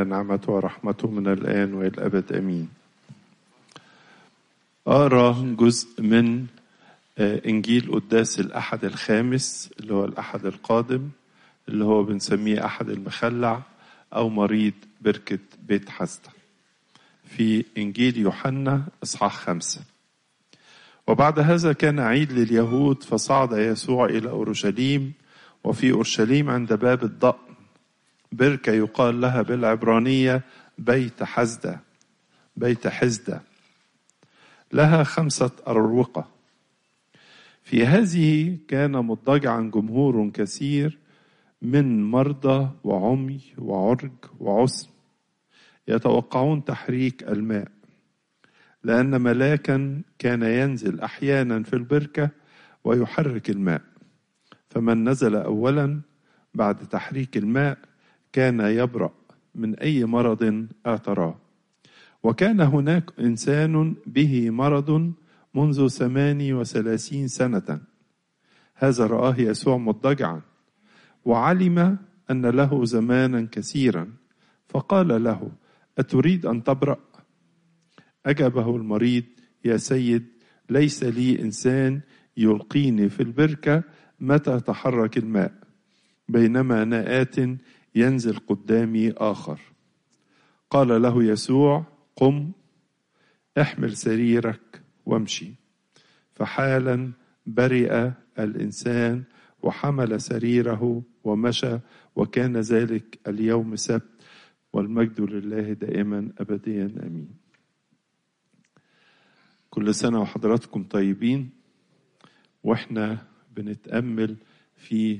علينا نعمته ورحمته من الآن وإلى الأبد أمين أقرأ جزء من إنجيل قداس الأحد الخامس اللي هو الأحد القادم اللي هو بنسميه أحد المخلع أو مريض بركة بيت حسدة في إنجيل يوحنا إصحاح خمسة وبعد هذا كان عيد لليهود فصعد يسوع إلى أورشليم وفي أورشليم عند باب الضأن بركة يقال لها بالعبرانية بيت حزدة بيت حزدة لها خمسة أروقة في هذه كان مضطجعا جمهور كثير من مرضى وعمي وعرج وعسم يتوقعون تحريك الماء لأن ملاكا كان ينزل أحيانا في البركة ويحرك الماء فمن نزل أولا بعد تحريك الماء كان يبرأ من أي مرض اعتراه وكان هناك إنسان به مرض منذ ثماني وثلاثين سنة هذا رآه يسوع مضطجعا وعلم أن له زمانا كثيرا فقال له أتريد أن تبرأ أجابه المريض يا سيد ليس لي إنسان يلقيني في البركة متى تحرك الماء بينما نآت ينزل قدامي آخر قال له يسوع قم احمل سريرك وامشي فحالا برئ الإنسان وحمل سريره ومشى وكان ذلك اليوم سبت والمجد لله دائما أبديا أمين كل سنة وحضراتكم طيبين واحنا بنتأمل في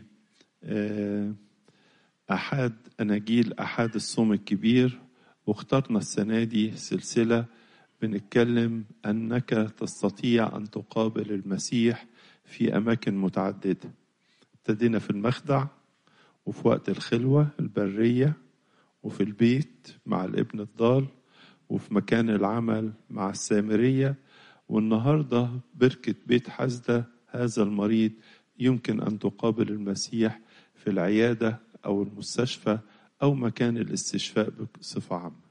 أحد أناجيل أحد الصوم الكبير واخترنا السنة دي سلسلة بنتكلم أنك تستطيع أن تقابل المسيح في أماكن متعددة ابتدينا في المخدع وفي وقت الخلوة البرية وفي البيت مع الابن الضال وفي مكان العمل مع السامرية والنهاردة بركة بيت حزدة هذا المريض يمكن أن تقابل المسيح في العيادة أو المستشفى أو مكان الاستشفاء بصفة عامة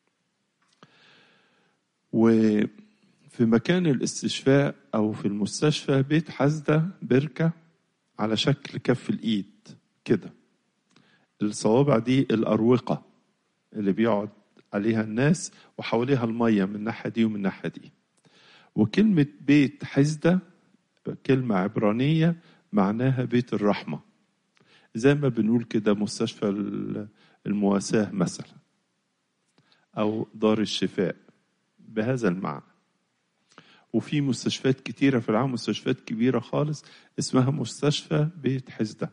وفي مكان الاستشفاء أو في المستشفى بيت حزدة بركة على شكل كف الإيد كده الصوابع دي الأروقة اللي بيقعد عليها الناس وحواليها المية من الناحية دي ومن الناحية دي وكلمة بيت حزدة كلمة عبرانية معناها بيت الرحمة زي ما بنقول كده مستشفى المواساة مثلا أو دار الشفاء بهذا المعنى وفي مستشفيات كتيرة في العالم مستشفيات كبيرة خالص اسمها مستشفى بيت حزدة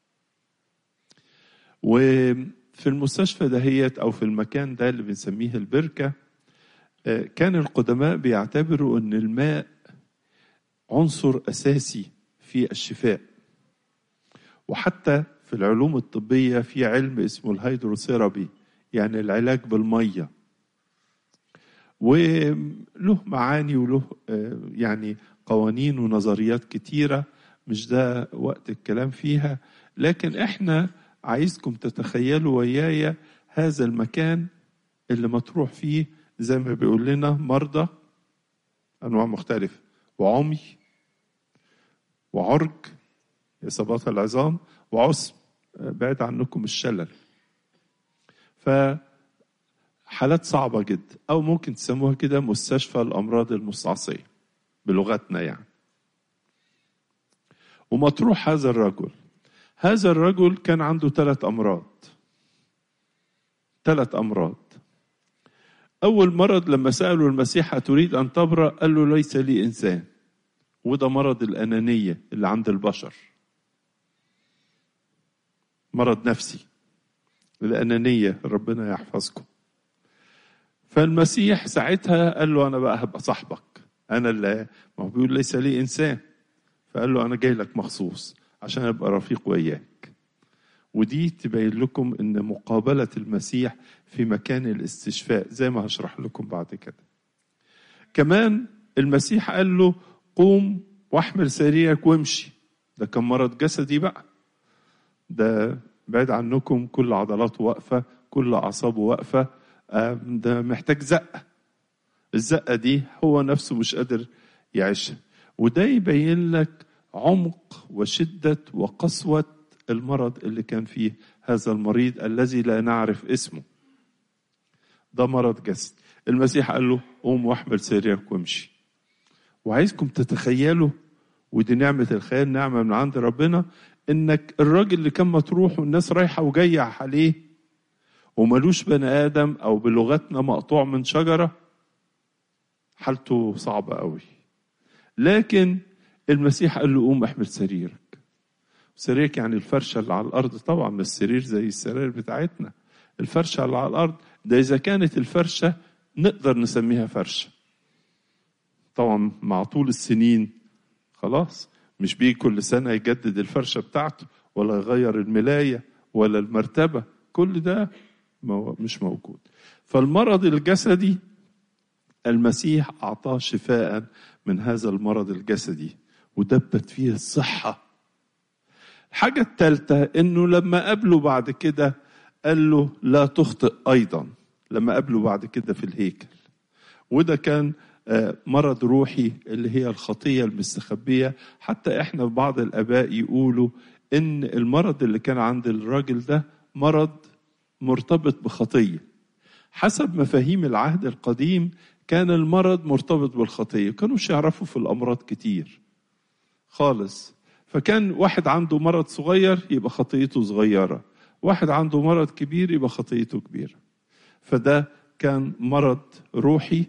وفي المستشفى دهيت أو في المكان ده اللي بنسميه البركة كان القدماء بيعتبروا أن الماء عنصر أساسي في الشفاء وحتى في العلوم الطبية في علم اسمه الهيدروثيرابي يعني العلاج بالمية وله معاني وله يعني قوانين ونظريات كتيرة مش ده وقت الكلام فيها لكن احنا عايزكم تتخيلوا ويايا هذا المكان اللي مطروح فيه زي ما بيقول لنا مرضى انواع مختلفه وعمي وعرج اصابات العظام وعسم بعد عنكم الشلل فحالات صعبه جدا او ممكن تسموها كده مستشفى الامراض المستعصيه بلغتنا يعني ومطروح هذا الرجل هذا الرجل كان عنده ثلاث امراض ثلاث امراض أول مرض لما سألوا المسيح أتريد أن تبرأ قال له ليس لي إنسان وده مرض الأنانية اللي عند البشر مرض نفسي الأنانية ربنا يحفظكم فالمسيح ساعتها قال له أنا بقى هبقى صاحبك أنا اللي ما هو بيقول ليس لي إنسان فقال له أنا جاي لك مخصوص عشان أبقى رفيق وياك ودي تبين لكم ان مقابله المسيح في مكان الاستشفاء زي ما هشرح لكم بعد كده كمان المسيح قال له قوم واحمل سريرك وامشي ده كان مرض جسدي بقى ده بعيد عنكم كل عضلاته واقفه كل أعصابه واقفة ده محتاج زقة الزقة دي هو نفسه مش قادر يعيشها وده يبين لك عمق وشدة وقسوة المرض اللي كان فيه هذا المريض الذي لا نعرف اسمه ده مرض جسد المسيح قال له قوم واحمل سريرك وامشي وعايزكم تتخيلوا ودي نعمة الخيال نعمة من عند ربنا انك الراجل اللي كان مطروح والناس رايحة وجاية عليه وملوش بني آدم أو بلغتنا مقطوع من شجرة حالته صعبة قوي لكن المسيح قال له قوم احمل سريرك سريرك يعني الفرشة اللي على الأرض طبعا مش السرير زي السرير بتاعتنا الفرشة اللي على الأرض ده إذا كانت الفرشة نقدر نسميها فرشة طبعا مع طول السنين خلاص مش بيجي كل سنة يجدد الفرشة بتاعته ولا يغير الملاية ولا المرتبة كل ده مش موجود فالمرض الجسدي المسيح أعطاه شفاء من هذا المرض الجسدي ودبت فيه الصحة الحاجة الثالثة إنه لما قابله بعد كده قال له لا تخطئ أيضا لما قابله بعد كده في الهيكل وده كان مرض روحي اللي هي الخطية المستخبية حتى احنا بعض الآباء يقولوا إن المرض اللي كان عند الراجل ده مرض مرتبط بخطية حسب مفاهيم العهد القديم كان المرض مرتبط بالخطية كانوش يعرفوا في الأمراض كتير خالص فكان واحد عنده مرض صغير يبقى خطيته صغيرة واحد عنده مرض كبير يبقى خطيته كبيرة فده كان مرض روحي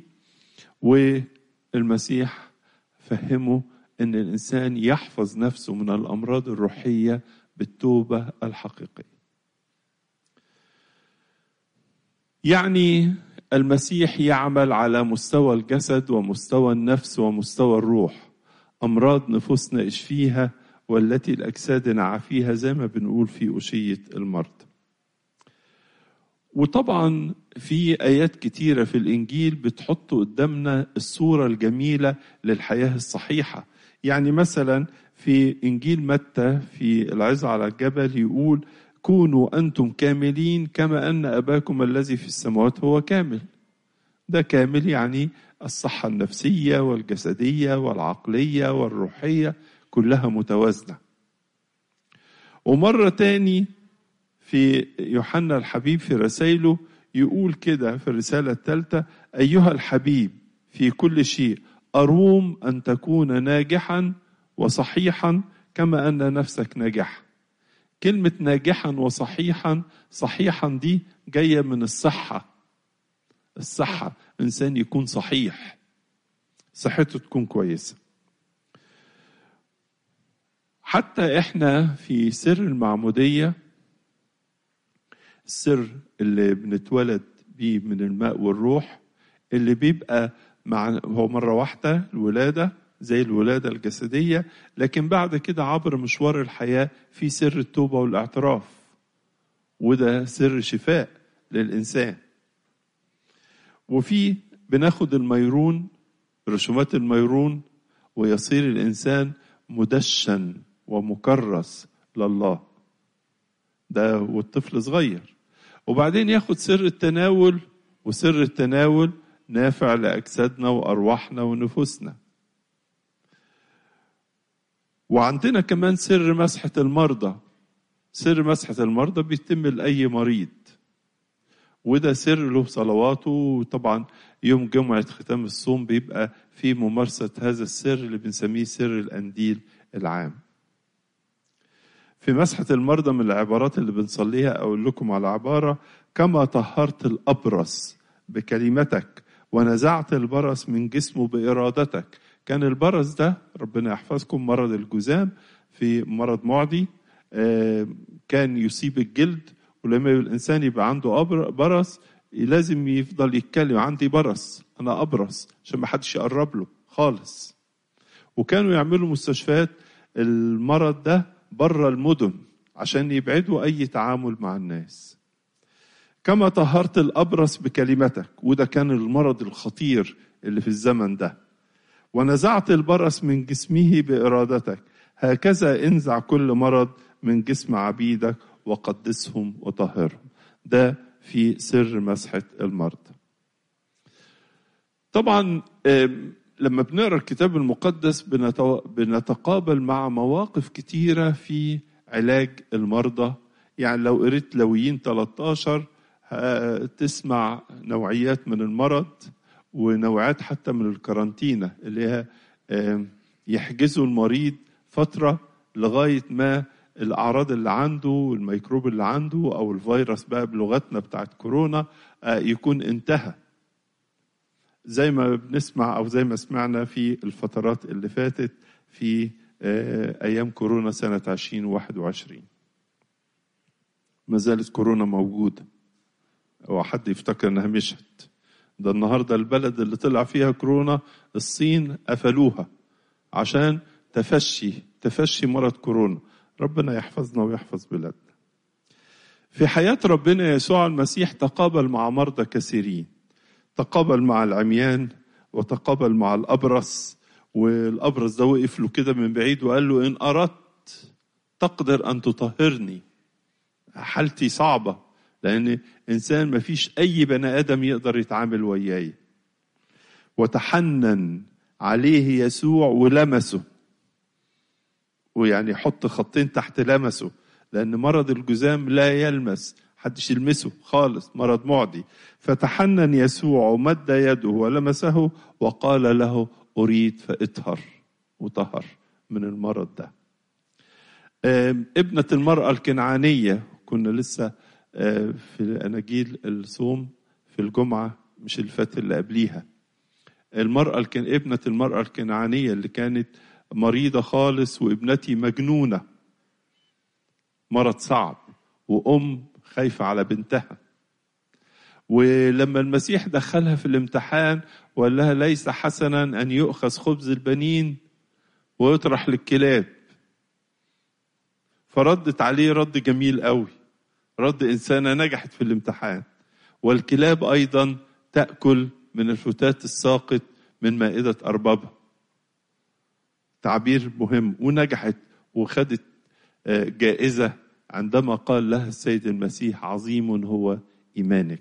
والمسيح فهمه ان الانسان يحفظ نفسه من الامراض الروحيه بالتوبه الحقيقيه يعني المسيح يعمل على مستوى الجسد ومستوى النفس ومستوى الروح امراض نفوسنا اشفيها والتي الاجساد نعافيها زي ما بنقول في اشيه المرض وطبعا في ايات كتيره في الانجيل بتحط قدامنا الصوره الجميله للحياه الصحيحه يعني مثلا في انجيل متى في العظه على الجبل يقول كونوا انتم كاملين كما ان اباكم الذي في السماوات هو كامل ده كامل يعني الصحه النفسيه والجسديه والعقليه والروحيه كلها متوازنه ومره تاني في يوحنا الحبيب في رسائله يقول كده في الرسالة الثالثة أيها الحبيب في كل شيء أروم أن تكون ناجحا وصحيحا كما أن نفسك ناجحة كلمة ناجحا وصحيحا صحيحا دي جاية من الصحة الصحة إنسان يكون صحيح صحته تكون كويسة حتى إحنا في سر المعمودية السر اللي بنتولد بيه من الماء والروح اللي بيبقى مع هو مرة واحدة الولادة زي الولادة الجسدية لكن بعد كده عبر مشوار الحياة في سر التوبة والاعتراف وده سر شفاء للإنسان وفي بناخد الميرون رسومات الميرون ويصير الإنسان مدشن ومكرس لله ده والطفل صغير وبعدين ياخد سر التناول وسر التناول نافع لأجسادنا وأرواحنا ونفوسنا وعندنا كمان سر مسحة المرضى سر مسحة المرضى بيتم لأي مريض وده سر له صلواته وطبعا يوم جمعة ختام الصوم بيبقى في ممارسة هذا السر اللي بنسميه سر الأنديل العام في مسحة المرضى من العبارات اللي بنصليها أقول لكم على عبارة كما طهرت الأبرص بكلمتك ونزعت البرص من جسمه بإرادتك كان البرص ده ربنا يحفظكم مرض الجذام في مرض معدي كان يصيب الجلد ولما الإنسان يبقى عنده برص لازم يفضل يتكلم عندي برص أنا أبرص عشان ما حدش يقرب له خالص وكانوا يعملوا مستشفيات المرض ده بره المدن عشان يبعدوا اي تعامل مع الناس كما طهرت الابرص بكلمتك وده كان المرض الخطير اللي في الزمن ده ونزعت البرص من جسمه بارادتك هكذا انزع كل مرض من جسم عبيدك وقدسهم وطهرهم ده في سر مسحة المرضى طبعا لما بنقرا الكتاب المقدس بنتقابل مع مواقف كتيرة في علاج المرضى يعني لو قريت لويين 13 تسمع نوعيات من المرض ونوعات حتى من الكرانتينا اللي هي يحجزوا المريض فترة لغاية ما الأعراض اللي عنده الميكروب اللي عنده أو الفيروس بقى بلغتنا بتاعت كورونا يكون انتهى زي ما بنسمع أو زي ما سمعنا في الفترات اللي فاتت في أيام كورونا سنة 2021 ما زالت كورونا موجودة أو حد يفتكر إنها مشت ده النهاردة البلد اللي طلع فيها كورونا الصين قفلوها عشان تفشي تفشي مرض كورونا ربنا يحفظنا ويحفظ بلادنا في حياة ربنا يسوع المسيح تقابل مع مرضى كثيرين تقابل مع العميان وتقابل مع الأبرص والأبرص ده وقف له كده من بعيد وقال له إن أردت تقدر أن تطهرني حالتي صعبة لأن إنسان ما فيش أي بني آدم يقدر يتعامل وياي وتحنن عليه يسوع ولمسه ويعني حط خطين تحت لمسه لأن مرض الجذام لا يلمس حدش يلمسه خالص مرض معدي فتحنن يسوع ومد يده ولمسه وقال له أريد فاطهر وطهر من المرض ده ابنة المرأة الكنعانية كنا لسه في أناجيل الصوم في الجمعة مش الفات اللي قبليها المرأة الكن ابنة المرأة الكنعانية اللي كانت مريضة خالص وابنتي مجنونة مرض صعب وأم خايفة على بنتها ولما المسيح دخلها في الامتحان وقال لها ليس حسنا أن يؤخذ خبز البنين ويطرح للكلاب فردت عليه رد جميل قوي رد إنسانة نجحت في الامتحان والكلاب أيضا تأكل من الفتات الساقط من مائدة أربابها تعبير مهم ونجحت وخدت جائزة عندما قال لها السيد المسيح عظيم هو إيمانك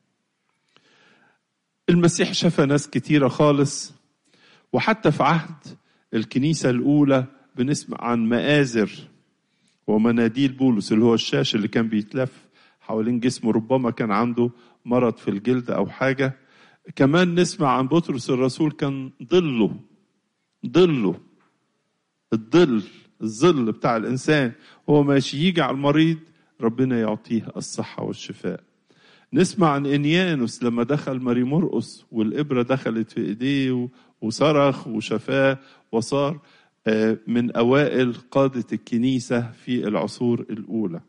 المسيح شفى ناس كتيرة خالص وحتى في عهد الكنيسة الأولى بنسمع عن مآزر ومناديل بولس اللي هو الشاش اللي كان بيتلف حوالين جسمه ربما كان عنده مرض في الجلد أو حاجة كمان نسمع عن بطرس الرسول كان ظله ظله الظل الظل بتاع الإنسان هو ماشي يجي على المريض ربنا يعطيه الصحة والشفاء نسمع عن إنيانوس لما دخل ماري مرقس والإبرة دخلت في إيديه وصرخ وشفاه وصار من أوائل قادة الكنيسة في العصور الأولى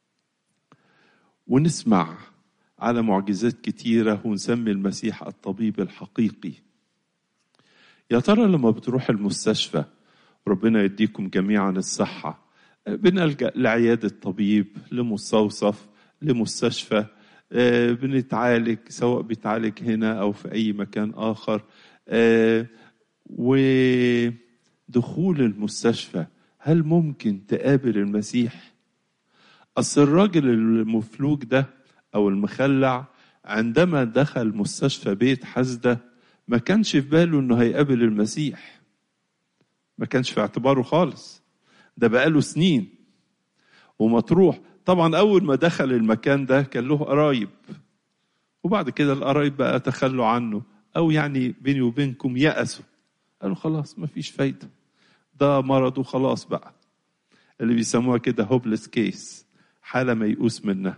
ونسمع على معجزات كتيرة ونسمي المسيح الطبيب الحقيقي يا ترى لما بتروح المستشفى ربنا يديكم جميعا الصحة بنلجأ لعيادة طبيب لمستوصف لمستشفى بنتعالج سواء بيتعالج هنا أو في أي مكان آخر ودخول المستشفى هل ممكن تقابل المسيح أصل الراجل المفلوج ده أو المخلع عندما دخل مستشفى بيت حسدة ما كانش في باله إنه هيقابل المسيح ما كانش في اعتباره خالص ده بقاله سنين ومطروح طبعا أول ما دخل المكان ده كان له قرايب وبعد كده القرايب بقى تخلوا عنه أو يعني بيني وبينكم يأسوا قالوا خلاص ما فيش فايدة ده مرضه خلاص بقى اللي بيسموها كده هوبلس كيس حالة ميؤوس منها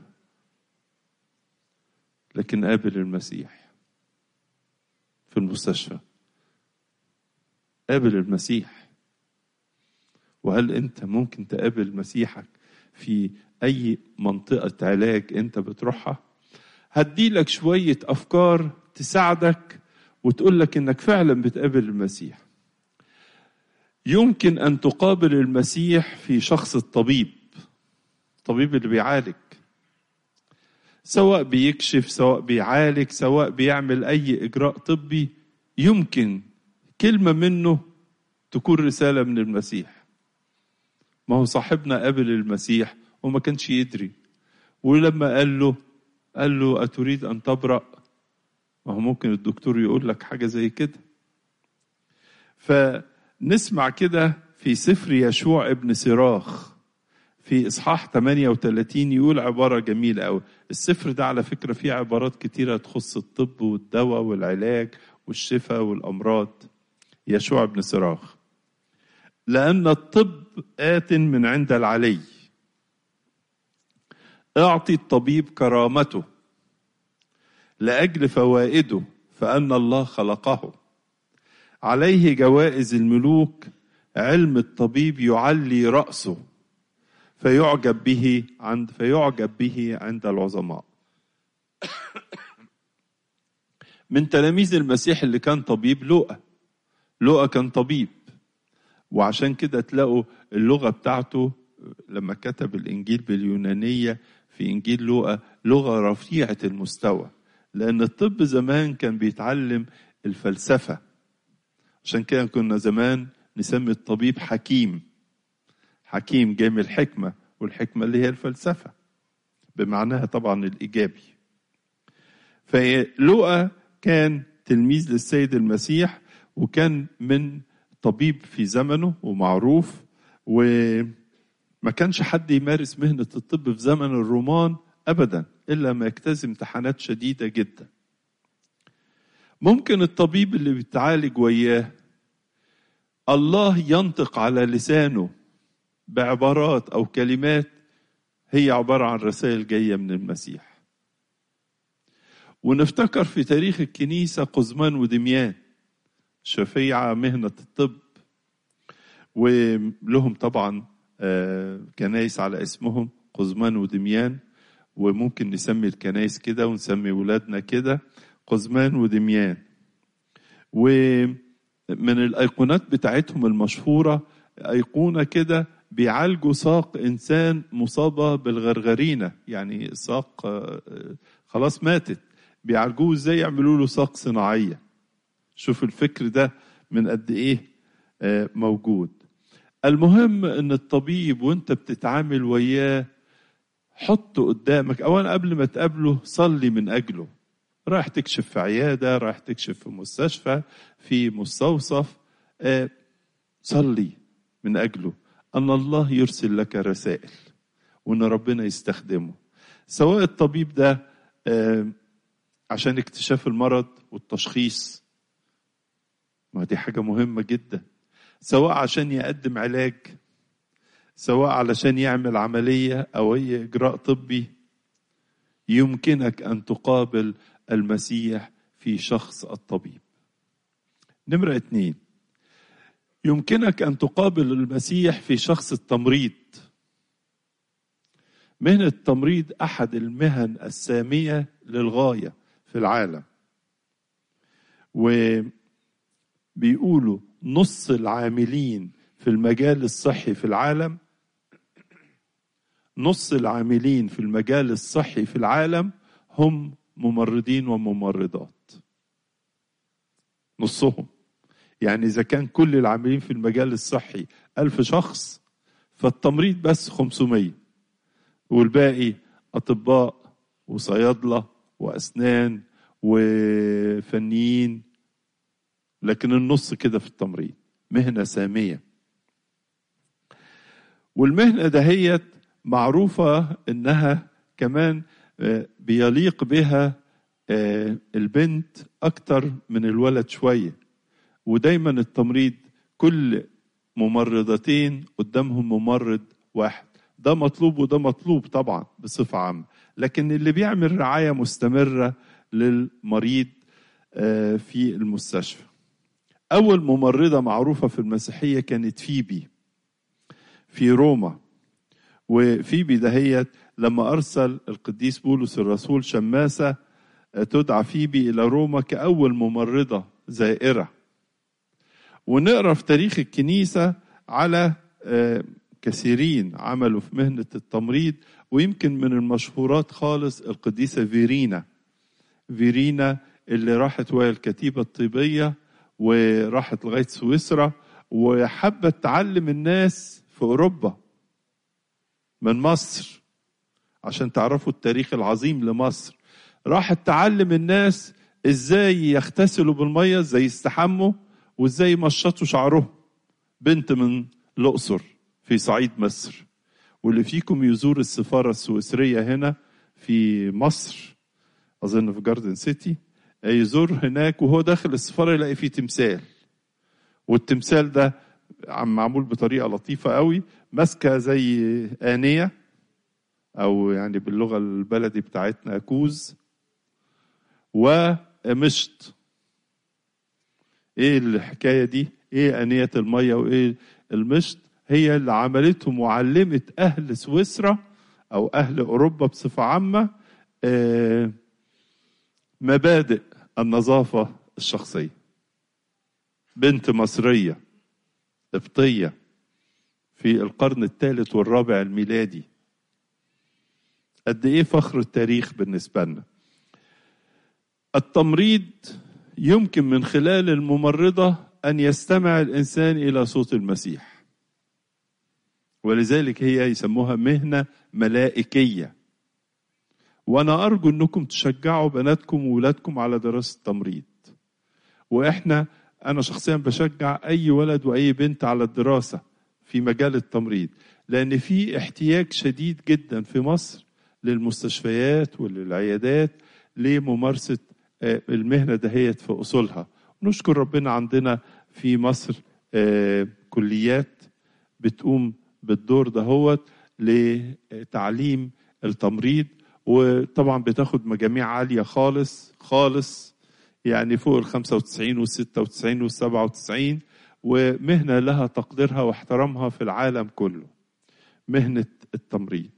لكن قابل المسيح في المستشفى قابل المسيح وهل انت ممكن تقابل مسيحك في اي منطقة علاج انت بتروحها هدي لك شوية افكار تساعدك وتقول لك انك فعلا بتقابل المسيح يمكن ان تقابل المسيح في شخص الطبيب الطبيب اللي بيعالج سواء بيكشف سواء بيعالج سواء بيعمل اي اجراء طبي يمكن كلمه منه تكون رساله من المسيح ما هو صاحبنا قابل المسيح وما كانش يدري ولما قال له قال له أتريد أن تبرأ ما هو ممكن الدكتور يقول لك حاجة زي كده فنسمع كده في سفر يشوع ابن سراخ في إصحاح 38 يقول عبارة جميلة أوي السفر ده على فكرة فيه عبارات كتيرة تخص الطب والدواء والعلاج والشفاء والأمراض يشوع ابن سراخ لأن الطب آت من عند العلي اعطي الطبيب كرامته لاجل فوائده فان الله خلقه عليه جوائز الملوك علم الطبيب يعلي راسه فيعجب به عند فيعجب به عند العظماء من تلاميذ المسيح اللي كان طبيب لوقا لوقا كان طبيب وعشان كده تلاقوا اللغة بتاعته لما كتب الإنجيل باليونانية في إنجيل لوقا لغة رفيعة المستوى لأن الطب زمان كان بيتعلم الفلسفة عشان كده كنا زمان نسمي الطبيب حكيم حكيم جاي من الحكمة والحكمة اللي هي الفلسفة بمعناها طبعا الإيجابي فلوقا كان تلميذ للسيد المسيح وكان من طبيب في زمنه ومعروف وما كانش حد يمارس مهنة الطب في زمن الرومان أبدا إلا ما يجتاز امتحانات شديدة جدا ممكن الطبيب اللي بيتعالج وياه الله ينطق على لسانه بعبارات أو كلمات هي عبارة عن رسائل جاية من المسيح ونفتكر في تاريخ الكنيسة قزمان ودميان شفيعة مهنة الطب ولهم طبعا كنايس على اسمهم قزمان ودميان وممكن نسمي الكنايس كده ونسمي ولادنا كده قزمان ودميان ومن الأيقونات بتاعتهم المشهورة أيقونة كده بيعالجوا ساق إنسان مصابة بالغرغرينة يعني ساق خلاص ماتت بيعالجوه ازاي يعملوا له ساق صناعيه شوف الفكر ده من قد ايه موجود المهم ان الطبيب وانت بتتعامل وياه حطه قدامك اولا قبل ما تقابله صلي من اجله رايح تكشف في عياده رايح تكشف في مستشفى في مستوصف صلي من اجله ان الله يرسل لك رسائل وان ربنا يستخدمه سواء الطبيب ده عشان اكتشاف المرض والتشخيص ما دي حاجة مهمة جدا سواء عشان يقدم علاج سواء علشان يعمل عملية أو أي إجراء طبي يمكنك أن تقابل المسيح في شخص الطبيب نمرة اتنين يمكنك أن تقابل المسيح في شخص التمريض مهنة التمريض أحد المهن السامية للغاية في العالم وبيقولوا نص العاملين في المجال الصحي في العالم نص العاملين في المجال الصحي في العالم هم ممرضين وممرضات نصهم يعني إذا كان كل العاملين في المجال الصحي ألف شخص فالتمريض بس 500 والباقي أطباء وصيادلة وأسنان وفنيين لكن النص كده في التمريض مهنة سامية والمهنة دهيت معروفة إنها كمان بيليق بها البنت أكتر من الولد شوية ودايما التمريض كل ممرضتين قدامهم ممرض واحد ده مطلوب وده مطلوب طبعا بصفة عامة لكن اللي بيعمل رعاية مستمرة للمريض في المستشفى أول ممرضة معروفة في المسيحية كانت فيبي في روما وفيبي دهيت لما أرسل القديس بولس الرسول شماسة تدعى فيبي إلى روما كأول ممرضة زائرة ونقرا في تاريخ الكنيسة على كثيرين عملوا في مهنة التمريض ويمكن من المشهورات خالص القديسة فيرينا فيرينا اللي راحت وهي الكتيبة الطبية وراحت لغاية سويسرا وحبت تعلم الناس في أوروبا من مصر عشان تعرفوا التاريخ العظيم لمصر راحت تعلم الناس ازاي يغتسلوا بالميه ازاي يستحموا وازاي يمشطوا شعرهم بنت من الاقصر في صعيد مصر واللي فيكم يزور السفاره السويسريه هنا في مصر اظن في جاردن سيتي يزور هناك وهو داخل السفاره يلاقي فيه تمثال والتمثال ده عم معمول بطريقه لطيفه قوي ماسكه زي انيه او يعني باللغه البلدي بتاعتنا كوز ومشط ايه الحكايه دي ايه انيه الميه وايه المشط هي اللي عملته معلمه اهل سويسرا او اهل اوروبا بصفه عامه آه مبادئ النظافه الشخصيه بنت مصريه قبطيه في القرن الثالث والرابع الميلادي قد ايه فخر التاريخ بالنسبه لنا التمريض يمكن من خلال الممرضه ان يستمع الانسان الى صوت المسيح ولذلك هي يسموها مهنه ملائكيه وانا ارجو انكم تشجعوا بناتكم وولادكم على دراسه التمريض واحنا انا شخصيا بشجع اي ولد واي بنت على الدراسه في مجال التمريض لان في احتياج شديد جدا في مصر للمستشفيات وللعيادات لممارسه المهنه دهيت في اصولها نشكر ربنا عندنا في مصر كليات بتقوم بالدور دهوت لتعليم التمريض وطبعا بتاخد مجاميع عاليه خالص خالص يعني فوق ال 95 وال 96 وال 97 ومهنه لها تقديرها واحترامها في العالم كله مهنه التمريض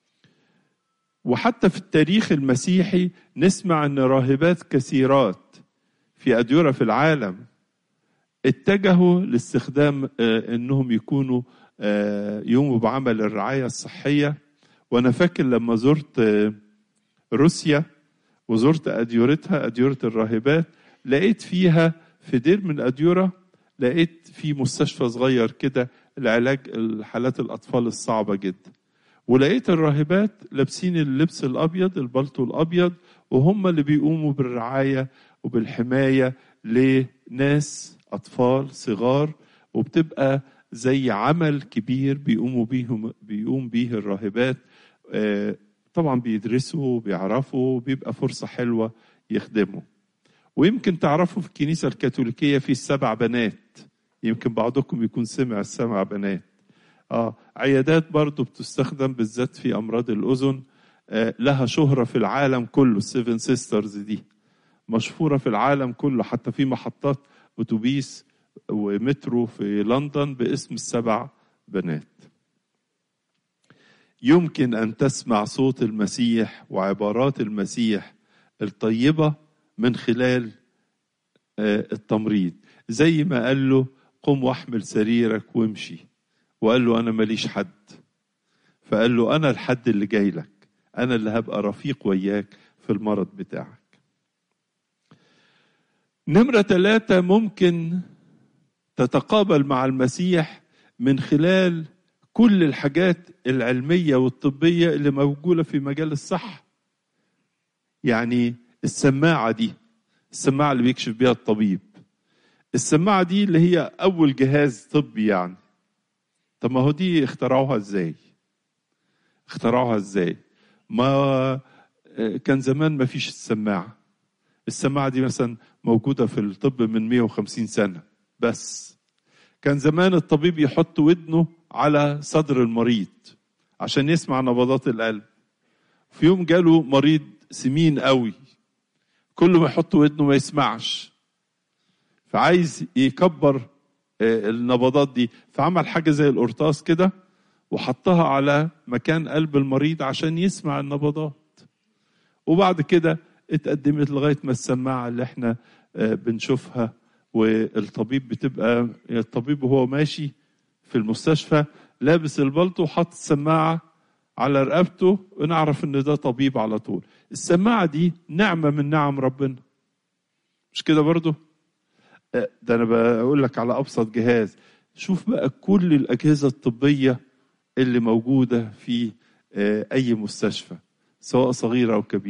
وحتى في التاريخ المسيحي نسمع ان راهبات كثيرات في اديره في العالم اتجهوا لاستخدام انهم يكونوا يقوموا بعمل الرعايه الصحيه وانا فاكر لما زرت روسيا وزرت اديورتها اديوره الراهبات لقيت فيها في دير من الاديوره لقيت في مستشفى صغير كده لعلاج الحالات الاطفال الصعبه جدا ولقيت الراهبات لابسين اللبس الابيض البلطو الابيض وهم اللي بيقوموا بالرعايه وبالحمايه لناس اطفال صغار وبتبقى زي عمل كبير بيقوموا بيهم بيقوم بيه الراهبات طبعا بيدرسوا وبيعرفوا بيبقى فرصه حلوه يخدموا ويمكن تعرفوا في الكنيسه الكاثوليكيه في السبع بنات يمكن بعضكم يكون سمع السبع بنات اه عيادات برضو بتستخدم بالذات في امراض الاذن آه لها شهره في العالم كله السيفن سيسترز دي مشهوره في العالم كله حتى في محطات اتوبيس ومترو في لندن باسم السبع بنات يمكن ان تسمع صوت المسيح وعبارات المسيح الطيبه من خلال آه التمريض زي ما قال له قم واحمل سريرك وامشي وقال له انا ماليش حد فقال له انا الحد اللي جاي لك انا اللي هبقى رفيق وياك في المرض بتاعك نمرة ثلاثة ممكن تتقابل مع المسيح من خلال كل الحاجات العلمية والطبية اللي موجودة في مجال الصحة يعني السماعة دي السماعة اللي بيكشف بيها الطبيب السماعة دي اللي هي أول جهاز طبي يعني طب ما هو دي اخترعوها ازاي اخترعوها ازاي ما كان زمان ما فيش السماعة السماعة دي مثلا موجودة في الطب من 150 سنة بس كان زمان الطبيب يحط ودنه على صدر المريض عشان يسمع نبضات القلب في يوم جاله مريض سمين قوي كل ما يحط ودنه ما يسمعش فعايز يكبر النبضات دي فعمل حاجه زي القرطاس كده وحطها على مكان قلب المريض عشان يسمع النبضات وبعد كده اتقدمت لغايه ما السماعه اللي احنا بنشوفها والطبيب بتبقى الطبيب وهو ماشي في المستشفى لابس البلطو وحاطط السماعه على رقبته ونعرف ان ده طبيب على طول السماعه دي نعمه من نعم ربنا مش كده برضه ده انا بقول لك على ابسط جهاز شوف بقى كل الاجهزه الطبيه اللي موجوده في اي مستشفى سواء صغيره او كبيره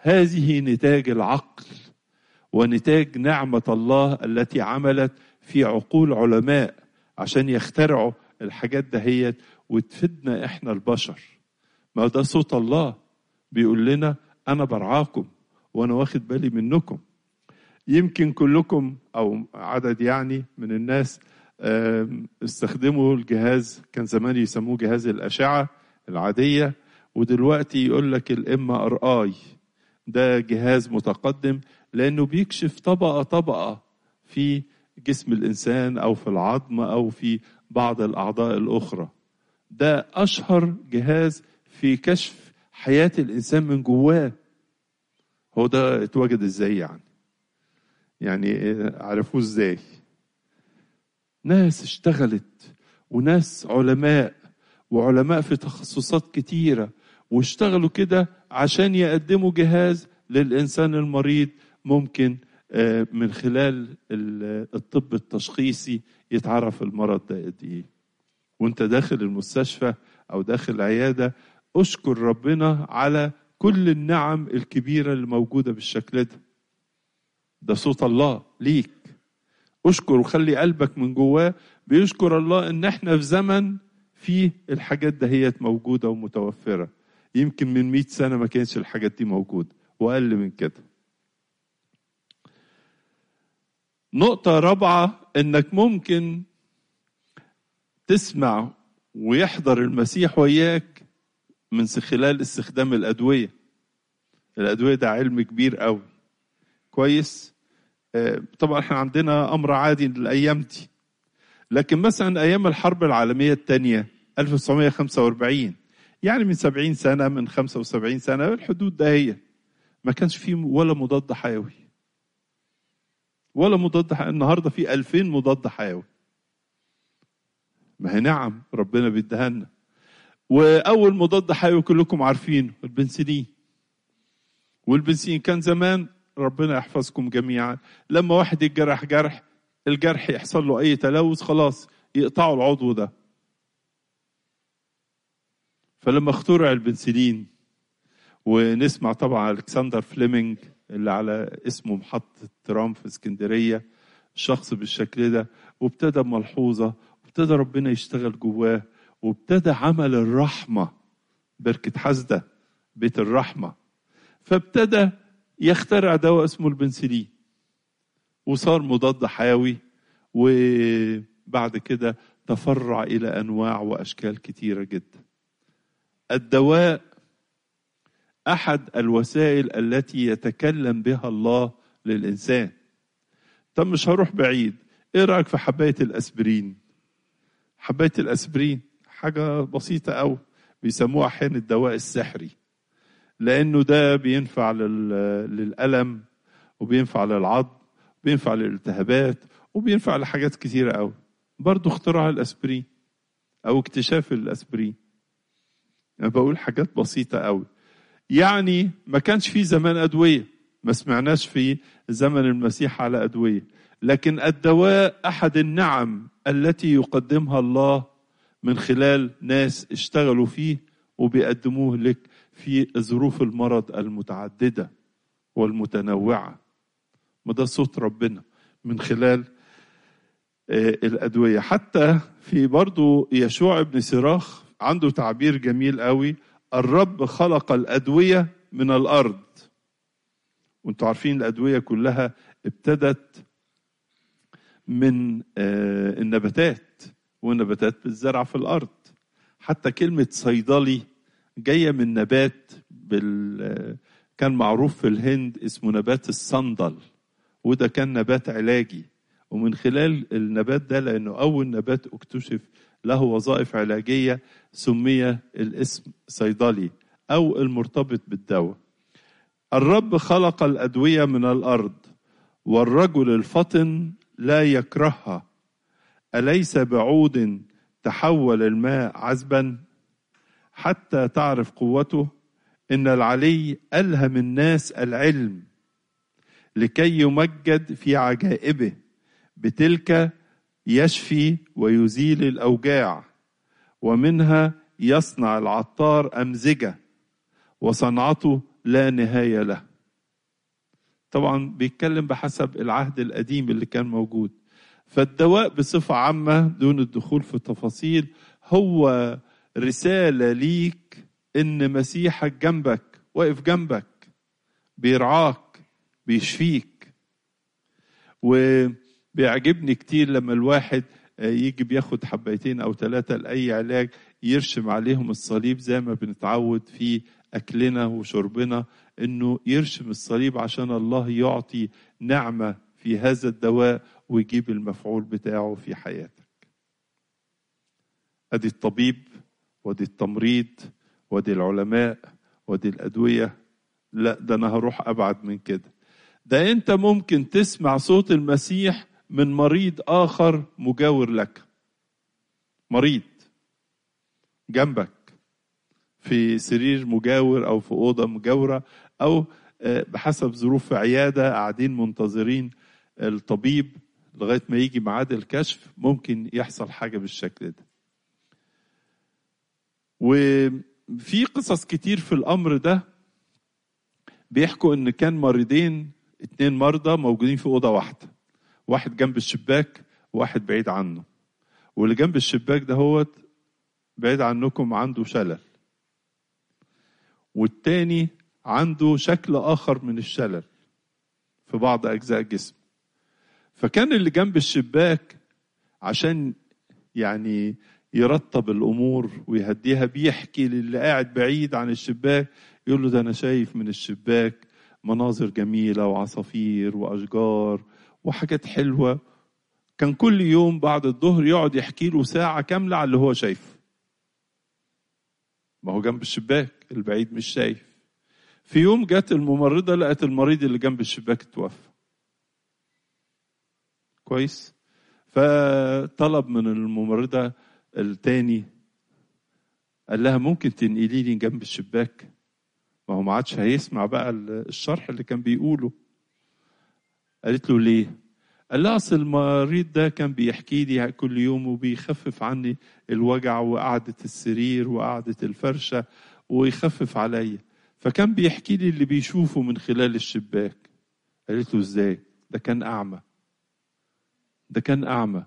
هذه نتاج العقل ونتاج نعمة الله التي عملت في عقول علماء عشان يخترعوا الحاجات دهيت وتفيدنا احنا البشر ما ده صوت الله بيقول لنا انا برعاكم وانا واخد بالي منكم يمكن كلكم او عدد يعني من الناس استخدموا الجهاز كان زمان يسموه جهاز الاشعه العاديه ودلوقتي يقول لك الام ار اي ده جهاز متقدم لانه بيكشف طبقه طبقه في جسم الانسان او في العظم او في بعض الاعضاء الاخرى ده اشهر جهاز في كشف حياه الانسان من جواه هو ده اتوجد ازاي يعني يعني عرفوه ازاي ناس اشتغلت وناس علماء وعلماء في تخصصات كتيرة واشتغلوا كده عشان يقدموا جهاز للإنسان المريض ممكن من خلال الطب التشخيصي يتعرف المرض ده قد ايه وانت داخل المستشفى او داخل العيادة اشكر ربنا على كل النعم الكبيرة اللي موجودة بالشكل ده ده صوت الله ليك اشكر وخلي قلبك من جواه بيشكر الله ان احنا في زمن فيه الحاجات دهيت موجودة ومتوفرة يمكن من مئة سنة ما كانش الحاجات دي موجودة وأقل من كده نقطة رابعة انك ممكن تسمع ويحضر المسيح وياك من خلال استخدام الأدوية الأدوية ده علم كبير قوي كويس طبعا احنا عندنا أمر عادي الأيام دي لكن مثلا أيام الحرب العالمية الثانية 1945 يعني من 70 سنة من 75 سنة الحدود ده هي ما كانش فيه ولا مضاد حيوي ولا مضاد حيوي النهارده في 2000 مضاد حيوي ما هي نعم ربنا بيديها لنا واول مضاد حيوي كلكم عارفينه البنسلين والبنسلين كان زمان ربنا يحفظكم جميعا لما واحد يتجرح جرح الجرح يحصل له اي تلوث خلاص يقطعوا العضو ده فلما اخترع البنسلين ونسمع طبعا الكسندر فليمنج اللي على اسمه محطة ترام في اسكندرية شخص بالشكل ده وابتدى ملحوظة وابتدى ربنا يشتغل جواه وابتدى عمل الرحمة بركة حسدة بيت الرحمة فابتدى يخترع دواء اسمه البنسلين وصار مضاد حيوي وبعد كده تفرع إلى أنواع وأشكال كتيرة جدا الدواء احد الوسائل التي يتكلم بها الله للانسان طب مش هروح بعيد ايه رايك في حبايه الاسبرين حبايه الاسبرين حاجه بسيطه قوي بيسموها احيانا الدواء السحري لانه ده بينفع للالم وبينفع للعظم بينفع للالتهابات وبينفع لحاجات كتيره قوي برضه اختراع الاسبرين او اكتشاف الاسبرين انا بقول حاجات بسيطه قوي يعني ما كانش في زمان أدوية ما سمعناش في زمن المسيح على أدوية لكن الدواء أحد النعم التي يقدمها الله من خلال ناس اشتغلوا فيه وبيقدموه لك في ظروف المرض المتعددة والمتنوعة ما ده صوت ربنا من خلال الأدوية حتى في برضو يشوع ابن سراخ عنده تعبير جميل قوي الرب خلق الأدوية من الأرض وانتوا عارفين الأدوية كلها ابتدت من النباتات والنباتات بتزرع في الأرض حتى كلمة صيدلي جاية من نبات بال كان معروف في الهند اسمه نبات الصندل وده كان نبات علاجي ومن خلال النبات ده لأنه أول نبات اكتشف له وظائف علاجية سمي الاسم صيدلي أو المرتبط بالدواء الرب خلق الأدوية من الأرض والرجل الفطن لا يكرهها أليس بعود تحول الماء عذبا حتى تعرف قوته إن العلي ألهم الناس العلم لكي يمجد في عجائبه بتلك يشفي ويزيل الاوجاع ومنها يصنع العطار امزجه وصنعته لا نهايه له طبعا بيتكلم بحسب العهد القديم اللي كان موجود فالدواء بصفة عامة دون الدخول في التفاصيل هو رسالة ليك إن مسيحك جنبك واقف جنبك بيرعاك بيشفيك وبيعجبني كتير لما الواحد يجي بياخد حبيتين أو ثلاثة لأي علاج يرشم عليهم الصليب زي ما بنتعود في أكلنا وشربنا إنه يرشم الصليب عشان الله يعطي نعمة في هذا الدواء ويجيب المفعول بتاعه في حياتك ادي الطبيب وادي التمريض وادي العلماء وادي الادويه لا ده انا هروح ابعد من كده ده انت ممكن تسمع صوت المسيح من مريض اخر مجاور لك مريض جنبك في سرير مجاور او في اوضه مجاوره او بحسب ظروف عياده قاعدين منتظرين الطبيب لغايه ما يجي ميعاد الكشف ممكن يحصل حاجه بالشكل ده. وفي قصص كتير في الامر ده بيحكوا ان كان مريضين اتنين مرضى موجودين في اوضه واحده. واحد جنب الشباك وواحد بعيد عنه. واللي جنب الشباك ده هو بعيد عنكم عنده شلل. والتاني عنده شكل اخر من الشلل في بعض اجزاء جسمه. فكان اللي جنب الشباك عشان يعني يرتب الامور ويهديها بيحكي للي قاعد بعيد عن الشباك يقول له ده انا شايف من الشباك مناظر جميله وعصافير واشجار وحاجات حلوه كان كل يوم بعد الظهر يقعد يحكي له ساعه كامله على اللي هو شايفه ما هو جنب الشباك البعيد مش شايف في يوم جت الممرضه لقت المريض اللي جنب الشباك اتوفى كويس فطلب من الممرضة التاني قال لها ممكن تنقلي لي جنب الشباك ما هو ما عادش هيسمع بقى الشرح اللي كان بيقوله قالت له ليه قال لها اصل المريض ده كان بيحكي لي كل يوم وبيخفف عني الوجع وقعدة السرير وقعدة الفرشة ويخفف عليا فكان بيحكي لي اللي بيشوفه من خلال الشباك قالت له ازاي ده كان اعمى ده كان أعمى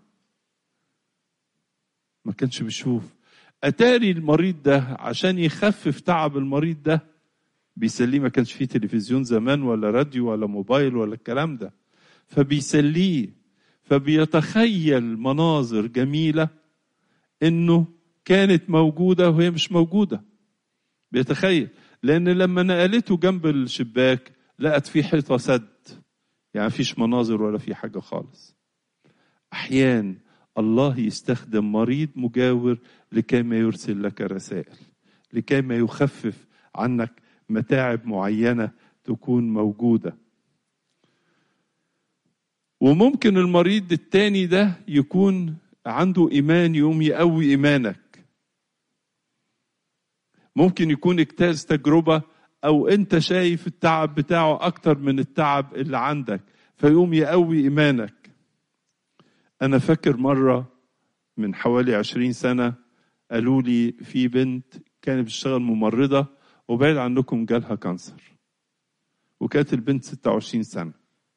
ما كانش بيشوف أتاري المريض ده عشان يخفف تعب المريض ده بيسليه ما كانش فيه تلفزيون زمان ولا راديو ولا موبايل ولا الكلام ده فبيسليه فبيتخيل مناظر جميلة إنه كانت موجودة وهي مش موجودة بيتخيل لأن لما نقلته جنب الشباك لقت فيه حيطة سد يعني مفيش مناظر ولا في حاجة خالص احيان الله يستخدم مريض مجاور لكي ما يرسل لك رسائل لكي ما يخفف عنك متاعب معينه تكون موجوده وممكن المريض التاني ده يكون عنده ايمان يقوم يقوي ايمانك ممكن يكون اجتاز تجربه او انت شايف التعب بتاعه اكتر من التعب اللي عندك فيقوم يقوي ايمانك أنا فاكر مرة من حوالي عشرين سنة قالوا لي في بنت كانت بتشتغل ممرضة وبعيد عنكم جالها كانسر وكانت البنت 26 سنة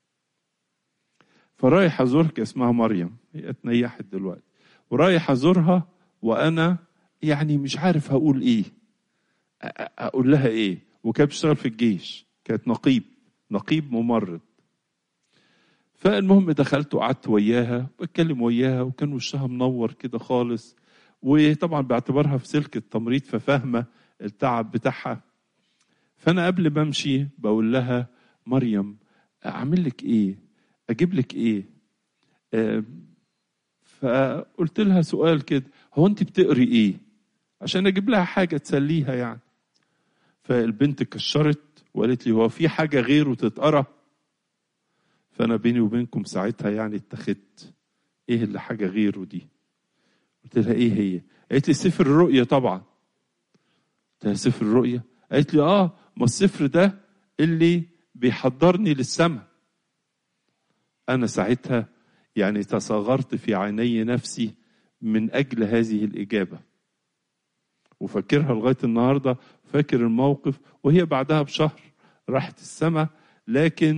فرايح أزورها اسمها مريم هي اتنيحت دلوقتي ورايح أزورها وأنا يعني مش عارف هقول إيه أقول لها إيه وكانت بتشتغل في الجيش كانت نقيب نقيب ممرض فالمهم دخلت وقعدت وياها بتكلم وياها وكان وشها منور كده خالص وطبعا باعتبارها في سلك التمريض ففاهمه التعب بتاعها فانا قبل ما امشي بقول لها مريم اعمل لك ايه اجيب لك ايه آه فقلت لها سؤال كده هو انت بتقري ايه عشان اجيب لها حاجه تسليها يعني فالبنت كشرت وقالت لي هو في حاجه غيره تتقرا فانا بيني وبينكم ساعتها يعني اتخذت ايه اللي حاجه غيره دي قلت لها ايه هي قالت لي سفر الرؤيا طبعا قلت لها سفر الرؤيا قالت لي اه ما السفر ده اللي بيحضرني للسماء انا ساعتها يعني تصغرت في عيني نفسي من اجل هذه الاجابه وفاكرها لغايه النهارده فاكر الموقف وهي بعدها بشهر راحت السماء لكن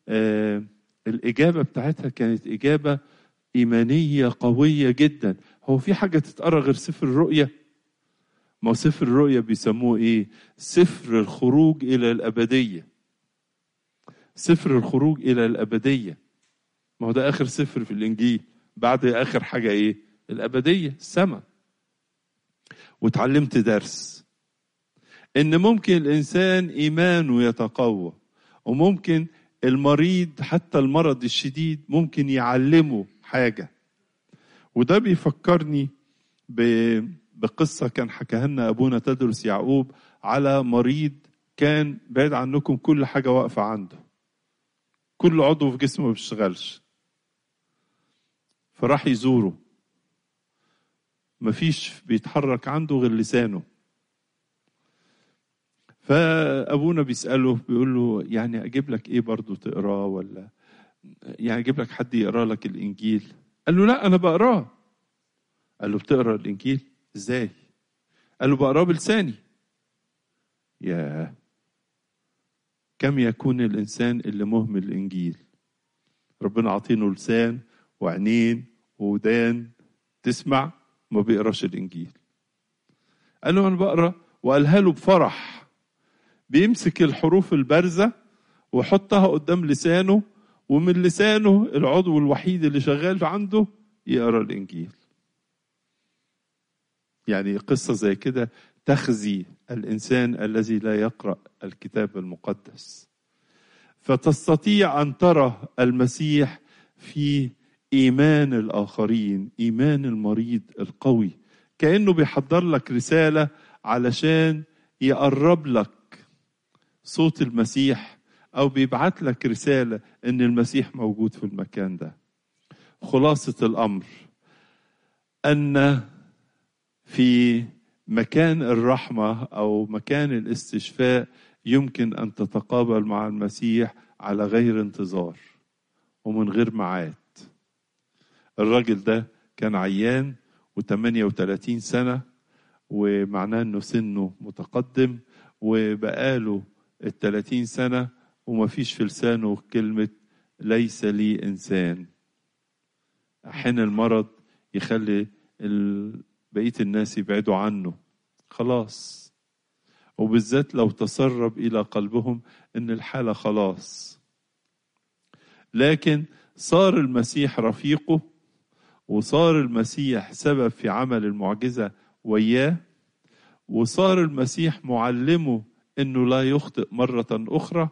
آه الإجابة بتاعتها كانت إجابة إيمانية قوية جدا هو في حاجة تتقرا غير سفر الرؤية ما هو سفر الرؤية بيسموه إيه سفر الخروج إلى الأبدية سفر الخروج إلى الأبدية ما هو ده آخر سفر في الإنجيل بعد آخر حاجة إيه الأبدية السماء وتعلمت درس إن ممكن الإنسان إيمانه يتقوى وممكن المريض حتى المرض الشديد ممكن يعلمه حاجة وده بيفكرني بقصة كان حكاها لنا أبونا تدرس يعقوب على مريض كان بعيد عنكم كل حاجة واقفة عنده كل عضو في جسمه ما بيشتغلش فراح يزوره مفيش بيتحرك عنده غير لسانه فابونا بيساله بيقول له يعني اجيب لك ايه برضه تقراه ولا يعني اجيب لك حد يقرا لك الانجيل قال له لا انا بقراه قال له بتقرا الانجيل ازاي قال له بقراه بلساني يا كم يكون الانسان اللي مهمل الانجيل ربنا عاطينه لسان وعينين ودان تسمع ما بيقراش الانجيل قال له انا بقرا وقالها له بفرح بيمسك الحروف البارزه ويحطها قدام لسانه ومن لسانه العضو الوحيد اللي شغال عنده يقرا الانجيل يعني قصه زي كده تخزي الانسان الذي لا يقرا الكتاب المقدس فتستطيع ان ترى المسيح في ايمان الاخرين ايمان المريض القوي كانه بيحضر لك رساله علشان يقرب لك صوت المسيح او بيبعت لك رساله ان المسيح موجود في المكان ده خلاصه الامر ان في مكان الرحمه او مكان الاستشفاء يمكن ان تتقابل مع المسيح على غير انتظار ومن غير ميعاد الراجل ده كان عيان و38 سنة ومعناه انه سنه متقدم وبقاله ال 30 سنة وما فيش في لسانه كلمة ليس لي إنسان حين المرض يخلي بقية الناس يبعدوا عنه خلاص وبالذات لو تسرب إلى قلبهم إن الحالة خلاص لكن صار المسيح رفيقه وصار المسيح سبب في عمل المعجزة وياه وصار المسيح معلمه انه لا يخطئ مرة اخرى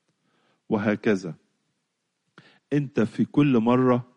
وهكذا انت في كل مرة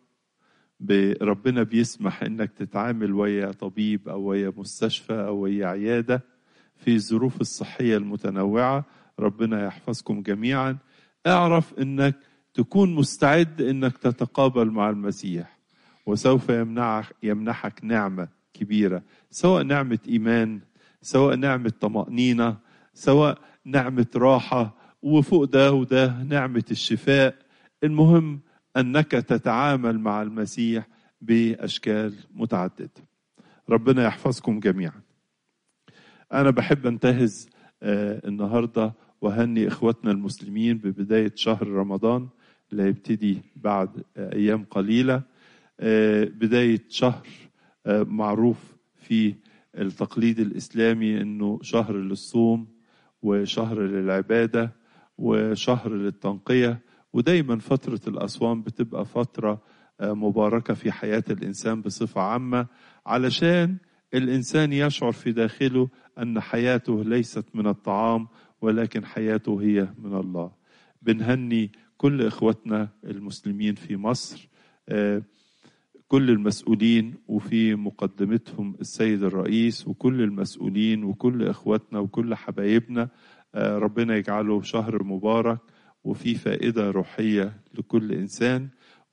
ربنا بيسمح انك تتعامل ويا طبيب او ويا مستشفى او ويا عيادة في الظروف الصحية المتنوعة ربنا يحفظكم جميعا اعرف انك تكون مستعد انك تتقابل مع المسيح وسوف يمنعك يمنحك نعمه كبيره سواء نعمه ايمان سواء نعمه طمانينه سواء نعمه راحه وفوق ده وده نعمه الشفاء المهم انك تتعامل مع المسيح باشكال متعدده ربنا يحفظكم جميعا انا بحب انتهز النهارده وهني اخواتنا المسلمين ببدايه شهر رمضان اللي هيبتدي بعد ايام قليله بدايه شهر معروف في التقليد الاسلامي انه شهر للصوم وشهر للعباده وشهر للتنقيه ودايما فتره الاصوام بتبقى فتره مباركه في حياه الانسان بصفه عامه علشان الانسان يشعر في داخله ان حياته ليست من الطعام ولكن حياته هي من الله بنهني كل اخواتنا المسلمين في مصر كل المسؤولين وفي مقدمتهم السيد الرئيس وكل المسؤولين وكل اخواتنا وكل حبايبنا ربنا يجعله شهر مبارك وفي فائده روحيه لكل انسان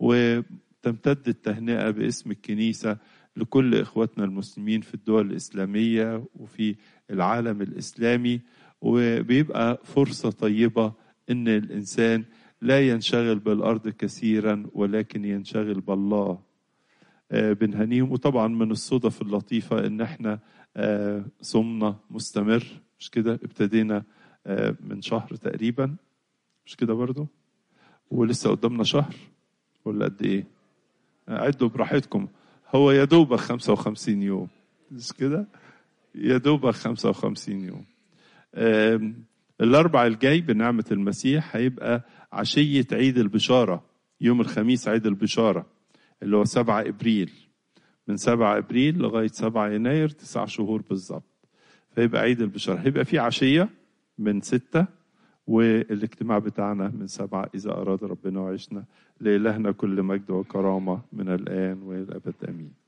وتمتد التهنئه باسم الكنيسه لكل اخواتنا المسلمين في الدول الاسلاميه وفي العالم الاسلامي وبيبقى فرصه طيبه ان الانسان لا ينشغل بالارض كثيرا ولكن ينشغل بالله بنهنيهم وطبعا من الصدف اللطيفه ان احنا صمنا مستمر مش كده ابتدينا من شهر تقريبا مش كده برضو ولسه قدامنا شهر ولا قد ايه عدوا براحتكم هو يا دوبك 55 يوم مش كده يا دوبك 55 يوم آم، الاربع الجاي بنعمه المسيح هيبقى عشيه عيد البشاره يوم الخميس عيد البشاره اللي هو 7 ابريل من 7 ابريل لغايه 7 يناير تسع شهور بالظبط فيبقى عيد البشاره هيبقى في عشيه من 6 والاجتماع بتاعنا من سبعة إذا أراد ربنا وعشنا لإلهنا كل مجد وكرامة من الآن والأبد آمين